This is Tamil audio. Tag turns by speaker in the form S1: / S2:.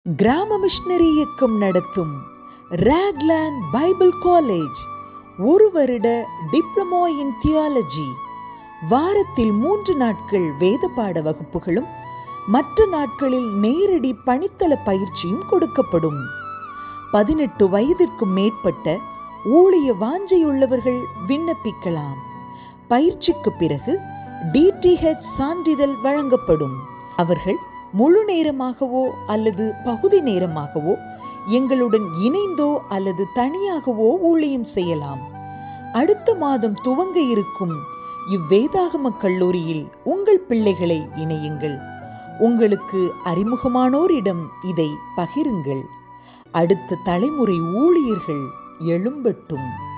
S1: கிராம மிஷனரி இயக்கம் நடத்தும் ராக்லாண்ட் பைபிள் காலேஜ் ஒரு வருட டிப்ளமோ இன் தியாலஜி வாரத்தில் மூன்று நாட்கள் வேத பாட வகுப்புகளும் மற்ற நாட்களில் நேரடி பணித்தள பயிற்சியும் கொடுக்கப்படும் பதினெட்டு வயதிற்கும் மேற்பட்ட ஊழிய வாஞ்சையுள்ளவர்கள் விண்ணப்பிக்கலாம் பயிற்சிக்கு பிறகு டிடிஹெச் சான்றிதழ் வழங்கப்படும் அவர்கள் முழு நேரமாகவோ அல்லது பகுதி நேரமாகவோ எங்களுடன் இணைந்தோ அல்லது தனியாகவோ ஊழியம் செய்யலாம் அடுத்த மாதம் துவங்க இருக்கும் இவ்வேதாகம கல்லூரியில் உங்கள் பிள்ளைகளை இணையுங்கள் உங்களுக்கு அறிமுகமானோரிடம் இதை பகிருங்கள் அடுத்த தலைமுறை ஊழியர்கள் எழும்பட்டும்